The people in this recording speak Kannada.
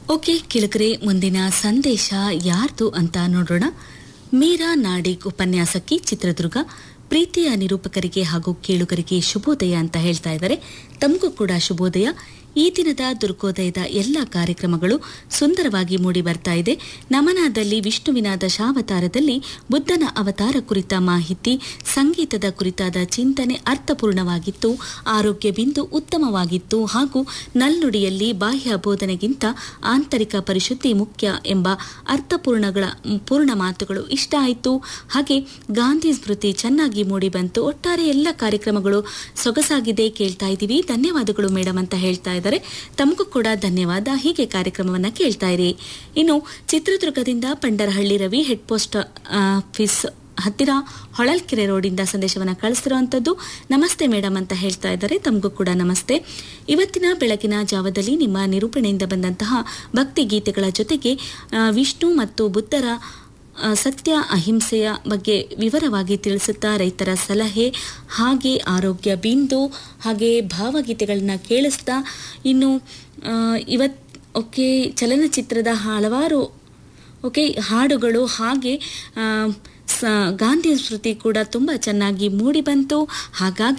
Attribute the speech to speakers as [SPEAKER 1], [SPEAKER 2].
[SPEAKER 1] ಓಕೆ ಕೆಳಗರೆ ಮುಂದಿನ ಸಂದೇಶ ಯಾರ್ದು ಅಂತ ನೋಡೋಣ ಮೀರಾ ನಾಡಿಗ್ ಉಪನ್ಯಾಸಕಿ ಚಿತ್ರದುರ್ಗ ಪ್ರೀತಿಯ ನಿರೂಪಕರಿಗೆ ಹಾಗೂ ಕೇಳುಗರಿಗೆ ಶುಭೋದಯ ಅಂತ ಹೇಳ್ತಾ ಇದ್ದಾರೆ ತಮಗೂ ಕೂಡ ಶುಭೋದಯ ಈ ದಿನದ ದುರ್ಗೋದಯದ ಎಲ್ಲ ಕಾರ್ಯಕ್ರಮಗಳು ಸುಂದರವಾಗಿ ಮೂಡಿ ಬರ್ತಾ ಇದೆ ನಮನದಲ್ಲಿ ವಿಷ್ಣುವಿನ ದಶಾವತಾರದಲ್ಲಿ ಬುದ್ಧನ ಅವತಾರ ಕುರಿತ ಮಾಹಿತಿ ಸಂಗೀತದ ಕುರಿತಾದ ಚಿಂತನೆ ಅರ್ಥಪೂರ್ಣವಾಗಿತ್ತು ಆರೋಗ್ಯ ಬಿಂದು ಉತ್ತಮವಾಗಿತ್ತು ಹಾಗೂ ನಲ್ನುಡಿಯಲ್ಲಿ ಬಾಹ್ಯ ಬೋಧನೆಗಿಂತ ಆಂತರಿಕ ಪರಿಶುದ್ಧಿ ಮುಖ್ಯ ಎಂಬ ಅರ್ಥಪೂರ್ಣಗಳ ಪೂರ್ಣ ಮಾತುಗಳು ಇಷ್ಟ ಆಯಿತು ಹಾಗೆ ಗಾಂಧಿ ಸ್ಮೃತಿ ಚೆನ್ನಾಗಿ ಮೂಡಿ ಬಂತು ಒಟ್ಟಾರೆ ಎಲ್ಲ ಕಾರ್ಯಕ್ರಮಗಳು ಸೊಗಸಾಗಿದೆ ಕೇಳ್ತಾ ಇದ್ದೀವಿ ಧನ್ಯವಾದಗಳು ಮೇಡಮ್ ಅಂತ ಹೇಳ್ತಾ ಇದ್ದಾರೆ ತಮಗೂ ಕೂಡ ಧನ್ಯವಾದ ಹೀಗೆ ಕಾರ್ಯಕ್ರಮವನ್ನ ಕೇಳ್ತಾ ಇರಿ ಇನ್ನು ಚಿತ್ರದುರ್ಗದಿಂದ Pandarahalli Ravi head post office ಹತ್ತಿರ ಹೊಳಲ್ಕೆರೆ ರೋಡಿಂದ ಸಂದೇಶವನ್ನು ಕಳಿಸಿರುವಂಥದ್ದು ನಮಸ್ತೆ ಮೇಡಮ್ ಅಂತ ಹೇಳ್ತಾ ಇದ್ದಾರೆ ತಮಗೂ ಕೂಡ ನಮಸ್ತೆ ಇವತ್ತಿನ ಬೆಳಗಿನ ಜಾವದಲ್ಲಿ ನಿಮ್ಮ ನಿರೂಪಣೆಯಿಂದ ಬಂದಂತಹ ಭಕ್ತಿ ಗೀತೆಗಳ ಜೊತೆಗೆ ಆ, ವಿಷ್ಣು ಮತ್ತು ಬುದ್ಧರ ಆ, ಸತ್ಯ ಅಹಿಂಸೆಯ ಬಗ್ಗೆ ವಿವರವಾಗಿ ತಿಳಿಸುತ್ತಾ ರೈತರ ಸಲಹೆ ಹಾಗೆ ಆರೋಗ್ಯ ಬಿಂದು ಹಾಗೆ ಭಾವಗೀತೆಗಳನ್ನ ಕೇಳಿಸ್ತಾ ಇನ್ನು ಆ, ಇವತ್ ಓಕೆ ಚಲನಚಿತ್ರದ ಹಲವಾರು ಓಕೆ ಹಾಡುಗಳು ಹಾಗೆ ಆ, ಸ ಗಾಂಧಿ ಸ್ಮೃತಿ ಕೂಡ ತುಂಬ ಚೆನ್ನಾಗಿ ಮೂಡಿ ಬಂತು ಹಾಗಾಗಿ